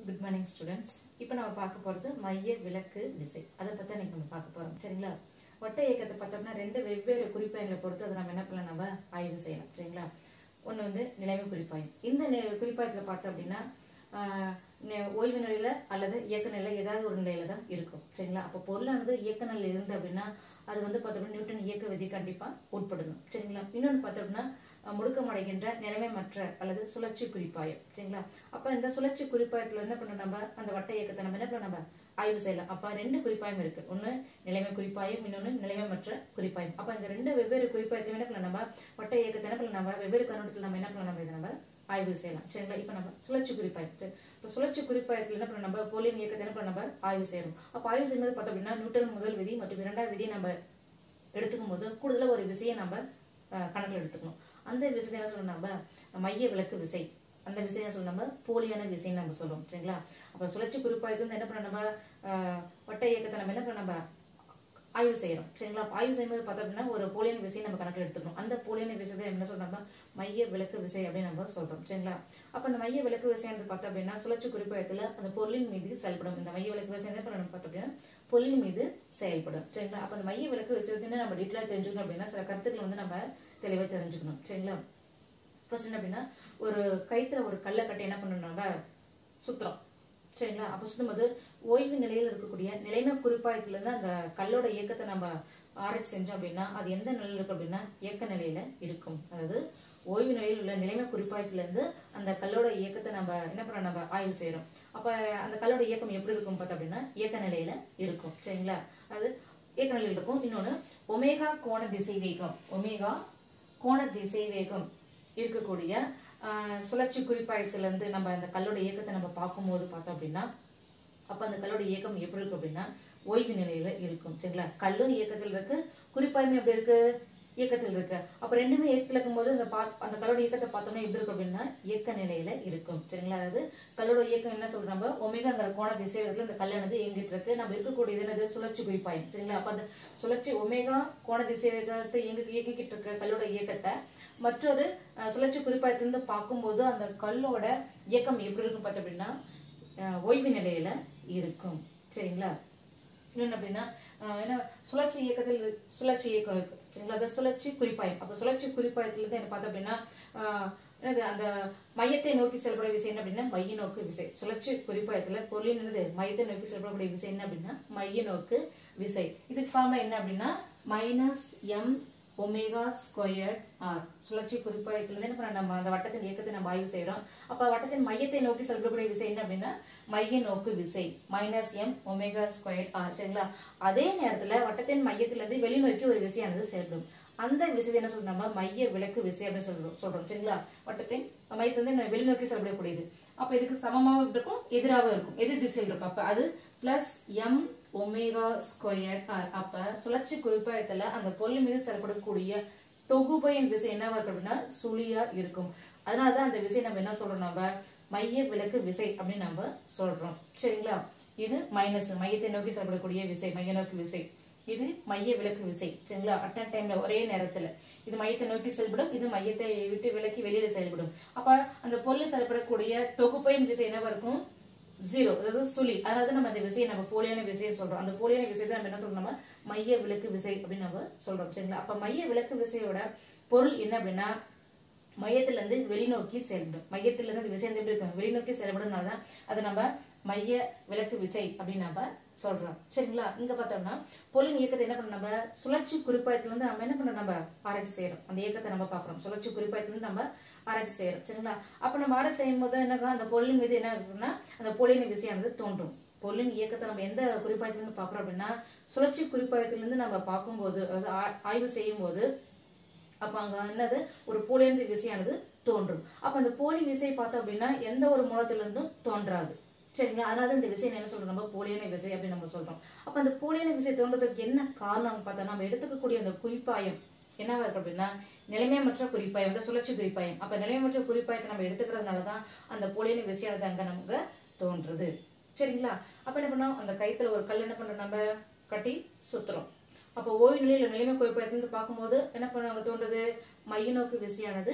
good morning students இப்போ நம்ம பார்க்க போகிறது மைய விளக்கு விசை அதை பற்றி இன்னைக்கு நம்ம பார்க்க போகிறோம் சரிங்களா ஒட்டை இயக்கத்தை பார்த்தோம்னா ரெண்டு வெவ்வேறு குறிப்பாயங்களை பொறுத்து அதை நம்ம என்ன பண்ணலாம் நம்ம ஆய்வு செய்யலாம் சரிங்களா ஒன்று வந்து நிலைமை குறிப்பாயம் இந்த நி- குறிப்பாயத்தில் பார்த்தோம் அப்படின்னா ஆஹ், நெ- ஓய்வு நிலையில அல்லது இயக்க நிலையில ஏதாவது ஒரு நிலையில தான் இருக்கும் சரிங்களா அப்போ பொருளானது இயக்க நிலையில இருந்து அப்படின்னா அது வந்து பார்த்தோம்னா நியூட்டன் இயக்க விதி கண்டிப்பா உட்படணும் சரிங்களா இன்னொன்று பார்த்தோம்னா அஹ், முடுக்கமடைகின்ற நிலைமைமற்ற அல்லது சுழற்சி குறிப்பாயம் சரிங்களா அப்ப இந்த சுழற்சி குறிப்பாயத்துல என்ன பண்ண நம்ம அந்த வட்ட இயக்கத்தை நம்ம என்ன பண்ண நம்ம ஆய்வு செய்யலாம் அப்ப ரெண்டு குறிப்பாயம் இருக்கு ஒண்ணு நிலைமை குறிப்பாயம் இன்னொன்னு நிலைமைமற்ற குறிப்பாயம் அப்ப இந்த ரெண்டு வெவ்வேறு குறிப்பாயத்தையும் என்ன பண்ணலாம் நம்ம வட்ட இயக்கத்தை என்ன பண்ணலாம் நம்ம வெவ்வேறு கண்ணோட்டத்தில் நம்ம என்ன பண்ணலாம் நம்ம இதை நம்ம ஆய்வு செய்யலாம் சரிங்களா இப்ப நம்ம சுழற்சி குறிப்பாயம் சரி இப்ப சுழற்சி குறிப்பாயத்தில் என்ன பண்ண நம்ம போலின் இயக்கத்தை என்ன பண்ண நம்ம ஆய்வு செய்யறோம் அப்ப ஆய்வு செய்யும்போது பார்த்தோம் அப்படின்னா நியூட்டன் முதல் விதி மற்றும் இரண்டாவது விதியை நம்ம எடுத்துக்கும் போது கூடுதலா ஒரு விசையை நம்ம அஹ், கணக்குல எடுத்துக்கணும் அந்த விசை என்ன சொல்லணும் நம்ம மைய விளக்கு விசை அந்த விசை என்ன சொல்லணும் நம்ம போலியான விசைன்னு நம்ம சொல்றோம் சரிங்களா அப்ப சுழற்சி குறிப்பாயத்து வந்து என்ன பண்ண நம்ம அஹ், வட்ட இயக்கத்தை நம்ம என்ன பண்ண நம்ம ஆய்வு செய்யறோம் சரிங்களா அப்ப ஆய்வு செய்யும்போது பார்த்தோம் அப்படின்னா ஒரு போலியான விசையை நம்ம கணக்கில் எடுத்துக்கணும் அந்த போலியான விசை என்ன சொல்றோம் நம்ம மைய விளக்கு விசை அப்படின்னு நம்ம சொல்றோம் சரிங்களா அப்ப அந்த மைய விளக்கு விசை வந்து பார்த்தோம் அப்படின்னா சுழற்சி குறிப்பாயத்துல அந்த பொருளின் மீது செயல்படும் இந்த மைய விளக்கு விசை என்ன பண்ணணும் பார்த்தோம் அப்படின்னா பொருளின் மீது செயல்படும் சரிங்களா அப்ப அந்த மைய விளக்கு விஷயத்தை நம்ம டீட்டெயிலாக தெரிஞ்சுக்கணும் அப்படின்னா சில கருத்துக்களை வந்து நம்ம தெளிவாக தெரிஞ்சுக்கணும் சரிங்களா ஃபர்ஸ்ட் என்ன அப்படின்னா ஒரு கைத்துல ஒரு கல்லை கட்டி என்ன பண்ணணும் நம்ம சுத்துறோம் சரிங்களா அப்ப சுத்தும்போது ஓய்வு நிலையில் இருக்கக்கூடிய நிலைமை குறிப்பாயத்துல இருந்து அந்த கல்லோட இயக்கத்தை நம்ம ஆராய்ச்சி செஞ்சோம் அப்படின்னா அது எந்த நிலையில இருக்கு அப்படின்னா இயக்க நிலையில இருக்கும் அதாவது ஓய்வு நிலையில் உள்ள நிலைமை குறிப்பாயத்துல இருந்து அந்த கல்லோட இயக்கத்தை நம்ம என்ன பண்றோம் நம்ம ஆய்வு செய்யறோம் அப்ப அந்த கல்லோட இயக்கம் எப்படி இருக்கும் பார்த்தோம் அப்படின்னா இயக்க நிலையில இருக்கும் சரிங்களா அது இயக்க நிலையில் இருக்கும் இன்னொன்னு ஒமேகா கோண திசை வேகம் ஒமேகா கோண திசை வேகம் இருக்கக்கூடிய ஆஹ், சுழற்சி குறிப்பாயத்துல இருந்து நம்ம அந்த கல்லோட இயக்கத்தை நம்ம பார்க்கும்போது பார்த்தோம் அப்படின்னா அப்ப அந்த கல்லோட இயக்கம் எப்படி இருக்கு அப்படின்னா ஓய்வு நிலையில இருக்கும் சரிங்களா கல்லும் இயக்கத்தில் இருக்கு குறிப்பாயுமே எப்படி இருக்கு இயக்கத்தில் இருக்கு அப்ப ரெண்டுமே இயக்கத்துல இருக்கும்போது அந்த பா அந்த கல்லோட இயக்கத்தை பார்த்தோம்னா எப்படி இருக்கும் அப்படின்னா இயக்க நிலையில இருக்கும் சரிங்களா அதாவது கல்லோட இயக்கம் என்ன சொல்றோம் நம்ம ஒமேகாங்கிற கோண திசைவேகத்துல இந்த கல்லானது இயங்கிட்டு இருக்கு நம்ம இருக்கக்கூடியது என்னது சுழற்சி குறிப்பாயம் சரிங்களா அப்ப அந்த சுழற்சி ஒமேகா கோண திசைவேகத்தை இயங்கி இயக்கிக்கிட்டு இருக்க கல்லோட இயக்கத்தை மற்றொரு அஹ், சுழற்சி குறிப்பாயத்திலிருந்து பார்க்கும்போது அந்த கல்லோட இயக்கம் எப்படி இருக்கும் பார்த்தோம் அப்படின்னா அஹ், ஓய்வு நிலையில இருக்கும் சரிங்களா இன்னொன்னு அப்படின்னா அஹ், என்ன சுழற்சி இயக்கத்தில் சுழற்சி இயக்கம் இருக்கு சரிங்களா அது சுழற்சி குறிப்பாயம் அப்ப சுழற்சி குறிப்பாயத்துல இருந்து என்ன பார்த்தோம் அப்படின்னா அஹ், என்னது அந்த மையத்தை நோக்கி செயல்பட விசை என்ன அப்படின்னா மைய நோக்கு விசை சுழற்சி குறிப்பாயத்துல பொருளின் என்னது மையத்தை நோக்கி செயல்படக்கூடிய விசை என்ன அப்படின்னா மைய நோக்கு விசை இதுக்கு ஃபார்முலா என்ன அப்படின்னா minus M omega square R சுழற்சி குறிப்பாயத்திலிருந்து என்ன பண்ண நம்ம அந்த வட்டத்தின் இயக்கத்தை நம்ம ஆய்வு செய்யறோம் அப்ப வட்டத்தின் மையத்தை நோக்கி செல்லக்கூடிய விசை என்ன அப்படின்னா மைய நோக்கு விசை minus M omega square R சரிங்களா அதே நேரத்துல வட்டத்தின் மையத்திலிருந்து வெளிநோக்கி ஒரு விசையானது செயல்படும் அந்த விசை என்ன சொல்றோம் நம்ம மைய விளக்கு விசை அப்படின்னு சொல்றோம் சொல்றோம் சரிங்களா வட்டத்தின் மையத்திலிருந்து வெளிநோக்கி செயல்படக்கூடியது அப்ப இதுக்கு சமமாகவும் இருக்கும் எதிராகவும் இருக்கும் எதிர் திசையில் இருக்கும் அப்ப அது plus M omega square R அப்ப சுழற்சி குறிப்பாயத்துல அந்த பொருள் மீது செயல்படக்கூடிய தொகுபையின் விசை என்னவா இருக்கு அப்படின்னா சுழியா இருக்கும் அதனாலதான் அந்த விசை நம்ம என்ன சொல்றோம் நம்ம மைய விளக்கு விசை அப்படின்னு நம்ம சொல்றோம் சரிங்களா இது மைனஸ் மையத்தை நோக்கி செயல்படக்கூடிய விசை மைய நோக்கி விசை இது மைய விளக்கு விசை சரிங்களா அட் அ டைம்ல ஒரே நேரத்துல இது மையத்தை நோக்கி செயல்படும் இது மையத்தை விட்டு விலக்கி வெளியில செயல்படும் அப்ப அந்த பொருள் செயல்படக்கூடிய தொகுப்பையின் விசை என்னவா இருக்கும் ஜீரோ அதாவது சுழி அதாவது நம்ம அந்த விசையை நம்ம போலியான விசையை சொல்றோம் அந்த போலியான விசை தான் நம்ம என்ன சொல்றோம் நம்ம மைய விளக்கு விசை அப்படின்னு நம்ம சொல்றோம் சரிங்களா அப்ப மைய விளக்கு விசையோட பொருள் என்ன அப்படின்னா மையத்துல இருந்து வெளிநோக்கி செயல்படும் மையத்துல இருந்து அந்த விசை வந்து எப்படி இருக்கும் வெளிநோக்கி செயல்படுறதுனால தான் அதை நம்ம மைய விளக்கு விசை அப்படின்னு நம்ம சொல்றோம் சரிங்களா இங்க பார்த்தோம்னா பொருளின் இயக்கத்தை என்ன பண்ண நம்ம சுழற்சி குறிப்பாயத்துல இருந்து நம்ம என்ன பண்ண நம்ம ஆராய்ச்சி செய்யறோம் அந்த இயக்கத்தை நம்ம பார்க்கறோம் சுழற்சி குறிப்பாயத்துல இருந்து நம்ம ஆராய்ச்சி செய்யறோம் சரிங்களா அப்ப நம்ம ஆராய்ச்சி செய்யும் போது என்ன அந்த பொருளின் மீது என்ன இருக்குன்னா அந்த பொருளின் விசையானது தோன்றும் பொருளின் இயக்கத்தை நம்ம எந்த குறிப்பாயத்திலிருந்து பார்க்கறோம் அப்படின்னா சுழற்சி குறிப்பாயத்திலிருந்து நம்ம பார்க்கும்போது அதாவது ஆ- ஆய்வு செய்யும் போது அப்ப அங்க என்னது ஒரு போலியந்த விசையானது தோன்றும் அப்ப அந்த போலி விசை பார்த்தோம் அப்படின்னா எந்த ஒரு மூலத்துல இருந்தும் தோன்றாது சரிங்களா அதனால இந்த விசை என்ன சொல்றோம் நம்ம போலியான விசை அப்படின்னு நம்ம சொல்றோம் அப்ப அந்த போலியான விசை தோன்றதுக்கு என்ன காரணம் பார்த்தா நம்ம எடுத்துக்கக்கூடிய அந்த குறிப்பாயம் என்னவா இருக்கு அப்படின்னா நிலைமையமற்ற குறிப்பாயம் வந்து சுழற்சி குறிப்பாயம் அப்ப நிலைமையமற்ற குறிப்பாயத்தை நம்ம எடுத்துக்கிறதுனால தான் அந்த போலியான விசையானது அங்க நமக்கு தோன்றுது சரிங்களா அப்ப என்ன பண்ணோம் அந்த கைத்துல ஒரு கல் என்ன பண்றோம் நம்ம கட்டி சுத்துறோம் அப்போ ஓய்வு நிலையில நிலைமை குறிப்பாயத்திலிருந்து பார்க்கும்போது என்ன பண்ண அங்க தோன்றுது மைய நோக்கு விசையானது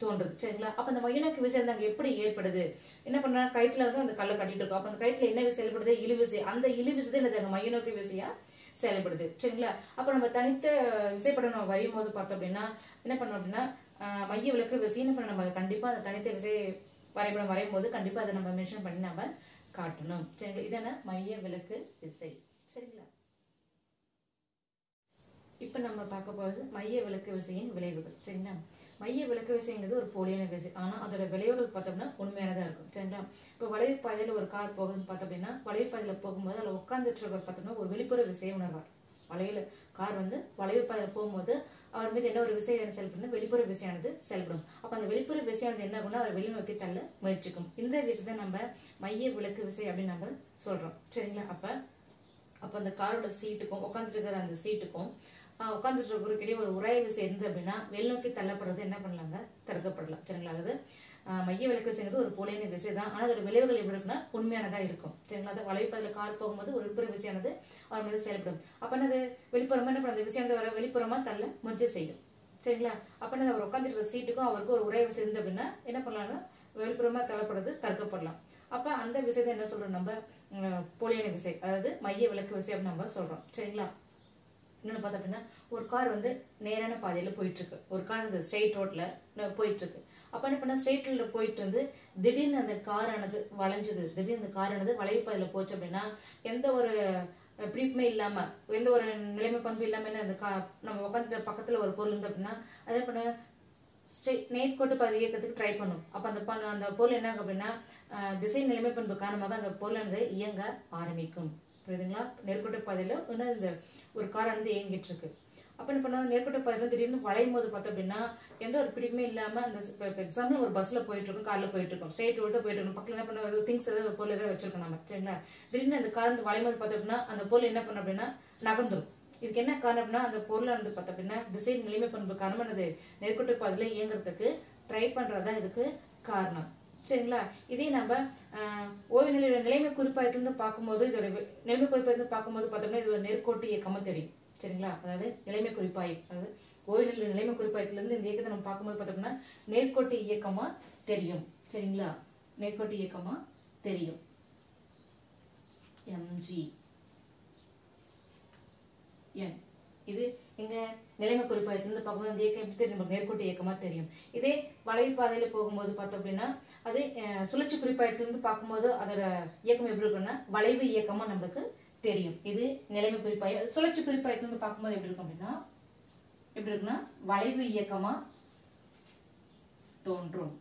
தோன்றுது சரிங்களா அப்ப அந்த மைய நோக்கி விசை வந்து அங்க எப்படி ஏற்படுது என்ன பண்றா கயிற்றுல வந்து அந்த கல்லை கட்டிட்டு இருக்கோம் அப்ப அந்த கயிற்றுல என்ன விசை செயல்படுது இழுவிசை அந்த இழுவிசை தான் என்னது அங்க மைய நோக்கி விசையா செயல்படுது சரிங்களா அப்ப நம்ம தனித்த விசைப்படம் நம்ம வரையும் போது பார்த்தோம் அப்படின்னா என்ன பண்ணோம் அப்படின்னா ஆஹ் மைய விளக்கு விசை என்ன பண்ண நம்ம கண்டிப்பா அந்த தனித்த விசை வரைபடம் வரையும் போது கண்டிப்பா அதை நம்ம மென்ஷன் பண்ணி நம்ம காட்டணும் சரிங்களா இது என்ன மைய விளக்கு விசை சரிங்களா இப்ப நம்ம பார்க்க போறது மைய விளக்கு விசையின் விளைவுகள் சரிங்களா மைய விளக்கு விசைங்கிறது ஒரு போலியான விசை ஆனா அதோட விளைவுகள் பார்த்தோம்னா உண்மையானதா இருக்கும் சரிங்களா இப்ப வளைவு பாதையில ஒரு கார் போகுதுன்னு பார்த்தோம் அப்படின்னா வளைவு பாதையில போகும்போது அதுல உட்கார்ந்துட்டு இருக்க பார்த்தோம்னா ஒரு வெளிப்புற விசையை உணர்வார் வளைவுல கார் வந்து வளைவு பாதையில போகும்போது அவர் மீது என்ன ஒரு விசை செயல்படும் வெளிப்புற விசையானது செயல்படும் அப்ப அந்த வெளிப்புற விசையானது என்ன ஆகும்னா அவர் வெளிநோக்கி தள்ள முயற்சிக்கும் இந்த விசை நம்ம மைய விளக்கு விசை அப்படின்னு நம்ம சொல்றோம் சரிங்களா அப்ப அப்ப அந்த காரோட சீட்டுக்கும் உட்காந்துட்டு இருக்கிற அந்த சீட்டுக்கும் ஆஹ் உட்காந்துட்டு இருக்கிறவருக்கிடையே ஒரு உராய விசை இருந்து அப்படின்னா வெளிநோக்கி தள்ளப்படுறது என்ன பண்ணலாங்க தடுக்கப்படலாம் சரிங்களா அதாவது ஆஹ் மைய விளக்கு விசைங்கிறது ஒரு போலியான விசை தான் ஆனா அதோட விளைவுகள் எப்படி இருக்குன்னா உண்மையானதா இருக்கும் சரிங்களா அது வலைப்பதில் கார் போகும்போது ஒரு வெளிப்புற விசையானது அவர் மீது செயல்படும் அப்ப என்னது வெளிப்புறமா என்ன பண்ணும் அந்த விசையானது வர வெளிப்புறமா தள்ள முயற்சி செய்யும் சரிங்களா அப்ப என்னது அவர் உட்காந்துருக்கிற சீட்டுக்கும் அவருக்கு ஒரு உராய விசை இருந்து அப்படின்னா என்ன பண்ணலாம்னா வெளிப்புறமா தள்ளப்படுறது தடுக்கப்படலாம் அப்ப அந்த விசை தான் என்ன சொல்றோம் நம்ம உம், போலியான விசை அதாவது மைய விளக்கு விசை அப்படின்னு நம்ம சொல்றோம் சரிங்களா இன்னொன்று பார்த்தோம் அப்படின்னா ஒரு கார் வந்து நேரான பாதையில போயிட்டு இருக்கு ஒரு கார் இந்த ஸ்ட்ரெயிட் ரோட்ல ந- போயிட்டு இருக்கு அப்ப என்ன பண்ணா ஸ்ட்ரெயிட் ரோட்ல போயிட்டு இருந்து திடீர்னு அந்த காரானது வளைஞ்சது திடீர்னு அந்த காரானது வளைவு பாதையில போச்சு அப்படின்னா எந்த ஒரு ப்ரீப்மே இல்லாம எந்த ஒரு நிலைமை பண்பு இல்லாம என்ன அந்த கா நம்ம உட்காந்துட்டு பக்கத்துல ஒரு பொருள் இருந்து அப்படின்னா அதை என்ன பண்ண ஸ்ட்ரெயிட் நேர்கோட்டு பாதை இயக்கத்துக்கு ட்ரை பண்ணும் அப்ப அந்த ப- அந்த பொருள் என்ன ஆகும் அப்படின்னா ஆஹ், திசை நிலைமை பண்பு காரணமாக அந்த பொருளானது இயங்க ஆரம்பிக்கும் புரியுதுங்களா நேர்கோட்டு பாதையில வந்து இந்த ஒரு காரானது இயங்கிட்டு இருக்கு அப்ப என்ன பண்ணா நேர்கோட்டு பாதையில திடீர்னு வளையும் போது பார்த்தோம் அப்படின்னா எந்த ஒரு பிடிப்புமே இல்லாம அந்த இப்போ எக்ஸாம்பிள் ஒரு பஸ்ல போயிட்டு இருக்கோம் கார்ல போயிட்டு இருக்கோம் ஸ்ட்ரெயிட் ரோட்டு போயிட்டு இருக்கோம் பக்கத்துல என்ன பண்ண திங்ஸ் ஏதாவது ஒரு பொருள் ஏதாவது வச்சிருக்கோம் நம்ம சரிங்களா திடீர்னு அந்த கார் வந்து வளையும் போது பார்த்தோம் அப்படின்னா அந்த பொருள் என்ன பண்ணும் அப்படின்னா நகர்ந்துரும் இதுக்கு என்ன காரணம் அப்படின்னா அந்த பொருளானது பார்த்தோம் அப்படின்னா திசை நிலைமை பண்பு காரணமானது நேர்கோட்டு பாதையில இயங்குறதுக்கு ட்ரை பண்றதா இதுக்கு காரணம் சரிங்களா இதே நம்ம ஆஹ், ஓய்வு நிலையோட நிலைமை குறிப்பாயத்திலிருந்து பார்க்கும்போது இதோட வி- நிலைமை குறிப்பாயத்திலிருந்து பார்க்கும்போது பார்த்தோம்னா இது ஒரு நேர்கோட்டு இயக்கமா தெரியும் சரிங்களா அதாவது நிலைமை குறிப்பாய் அதாவது ஓய்வு நிலை நிலைமை குறிப்பாயத்திலிருந்து இந்த இயக்கத்தை நம்ம பார்க்கும்போது பார்த்தோம்னா நேர்கோட்டு இயக்கமா தெரியும் சரிங்களா நேர்கோட்டு இயக்கமா தெரியும் எம்ஜி என் இது எங்க நிலைமை குறிப்பாயத்திலிருந்து பார்க்கும்போது அந்த இயக்கம் எப்படி தெரியும் நமக்கு நேர்கோட்டு இயக்கமா தெரியும் இதே வளைவு பாதையில போகும்போது பார்த்தோம் அப்படின்னா அது அஹ், சுழற்சி குறிப்பாயத்திலிருந்து பார்க்கும்போது அதோட இயக்கம் எப்படி இருக்கும்னா வளைவு இயக்கமா நம்மளுக்கு தெரியும் இது நிலைமை குறிப்பாயம் சுழற்சி குறிப்பாயத்திலிருந்து பார்க்கும்போது எப்படி இருக்கும் அப்படின்னா எப்படி இருக்குன்னா வளைவு இயக்கமா தோன்றும்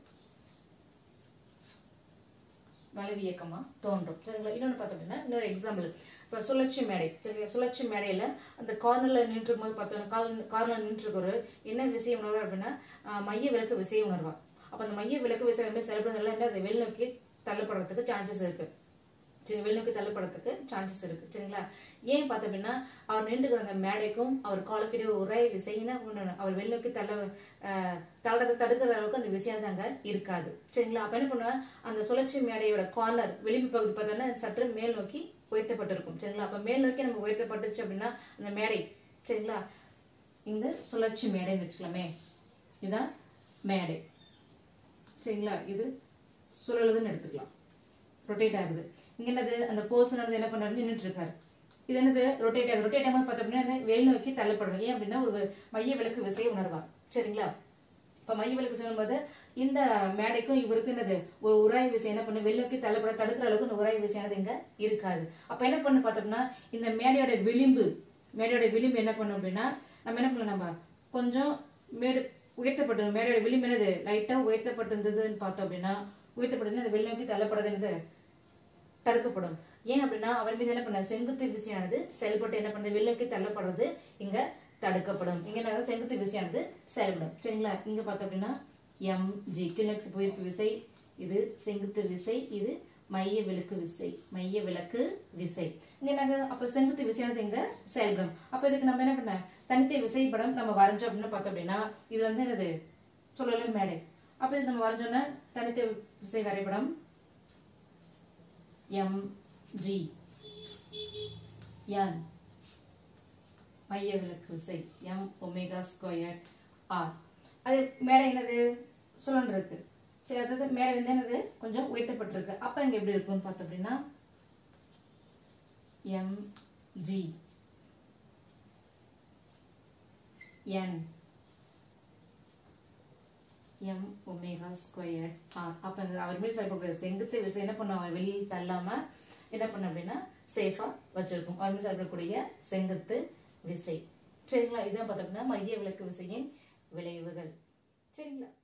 வளைவு இயக்கமா தோன்றும் சரிங்களா இன்னொன்று பார்த்தோம் அப்படின்னா இன்னொரு எக்ஸாம்பிள் இப்போ சுழற்சி மேடை சரி சுழற்சி மேடையில அந்த கார்னர்ல நின்று போது பார்த்தோம் கார் கார்னர் நின்று இருக்கிற என்ன விசை உணர்வு அப்படின்னா ஆஹ், மைய விளக்கு விசையை உணர்வா அப்ப அந்த மைய விளக்கு விசை வந்து செயல்படுறதுனால என்ன அது வெளிநோக்கி தள்ளப்படுறதுக்கு சான்சஸ் இருக்கு சரி வெளிநோக்கி தள்ளப்படுறதுக்கு சான்சஸ் இருக்கு சரிங்களா ஏன் பார்த்தோம் அப்படின்னா அவர் நின்றுக்கிற அந்த மேடைக்கும் அவர் காலுக்கிடையே ஒரே விசைனா ஒண்ணு அவர் வெளிநோக்கி தள்ள ஆஹ், தள்ளதை தடுக்கிற அளவுக்கு அந்த விசையானது அங்க இருக்காது சரிங்களா அப்ப என்ன பண்ணுவா அந்த சுழற்சி மேடையோட கார்னர் விளிம்பு பகுதி பார்த்தோம்னா சற்று மேல் நோக்கி உயர்த்தப்பட்டிருக்கும் சரிங்களா அப்ப மேல் நோக்கி நம்ம உயர்த்தப்பட்டுச்சு அப்படின்னா அந்த மேடை சரிங்களா இந்த சுழற்சி மேடைன்னு வச்சுக்கலாமே இதுதான் மேடை சரிங்களா இது சுழலுதுன்னு எடுத்துக்கலாம் ரொட்டேட் ஆகுது இங்க என்னது அந்த போர்ஷன் வந்து என்ன பண்றாரு நின்னுட்டு இருக்காரு இது என்னது ரொட்டேட் ஆகுது ரொட்டேட் ஆகும்போது பார்த்தோம் அப்படின்னா என்ன வெளி நோக்கி தள்ளப்படும் ஏன் அப்படின்னா ஒரு மைய விளக்கு விசையை உணர்வார் சரிங்களா இப்ப மைய விளக்கு சொல்லும்போது இந்த மேடைக்கும் இவருக்கு என்னது ஒரு உராய் விசை என்ன பண்ணு வெளிநோக்கி தள்ளப்பட தடுக்கிற அளவுக்கு இந்த உராய் விசையானது இங்க இருக்காது அப்ப என்ன பண்ணு பார்த்தோம்னா இந்த மேடையோட விளிம்பு மேடையோட விளிம்பு என்ன பண்ணும் அப்படின்னா நம்ம என்ன பண்ணலாம் நம்ம கொஞ்சம் மேடு உயர்த்தப்பட்டது மேடையோட விளிம்பு என்னது லைட்டா உயர்த்தப்பட்டிருந்ததுன்னு பார்த்தோம் அப்படின்னா உயர்த்தப்பட்டது அந்த வெளிநோக்கி தள்ளப்படுறது என்னது தடுக்கப்படும் ஏன் அப்படின்னா அவர் மீது என்ன பண்ண செங்குத்து விசையானது செயல்பட்டு என்ன பண்ணுது வெளிநோக்கி தள்ளப்படுறது இங்க தடுக்கப்படும் இங்க என்ன செங்குத்து விசையானது செயல்படும் சரிங்களா இங்க பார்த்தோம் அப்படின்னா எம் ஜி கிழக்கு புவிப்பு விசை இது செங்குத்து விசை இது மைய விளக்கு விசை மைய விளக்கு விசை இங்க நாங்க அப்ப செங்குத்து விசையானது இங்க செயல்படும் அப்ப இதுக்கு நம்ம என்ன பண்ண தனித்த விசைப்படம் நம்ம வரைஞ்சோம் அப்படின்னு பார்த்தோம் அப்படின்னா இது வந்து என்னது சொல்லல மேடை அப்ப இது நம்ம வரைஞ்சோம்னா தனித்த விசை வரைபடம் எம் ஜி என் மைய விளக்கு விசை எம் ஒமேகா ஸ்கொயர் ஆர் அது மேடை என்னது சுழன்று இருக்கு சரி அதாவது மேலே வந்து என்னது கொஞ்சம் உயர்த்தப்பட்டிருக்கு அப்ப இங்க எப்படி இருக்கும்னு பார்த்தோம் அப்படின்னா M G N M omega square R அப்போ அவர் மேல் செயல்படக்கூடிய செங்குத்து விசை என்ன பண்ணும் அவர் வெளியில் தள்ளாம என்ன பண்ண அப்படின்னா சேஃபா வச்சிருக்கும் அவர் மேல் செயல்படக்கூடிய செங்குத்து விசை சரிங்களா இதான் பார்த்தோம்னா மைய விளக்கு விசையின் விளைவுகள் சரிங்களா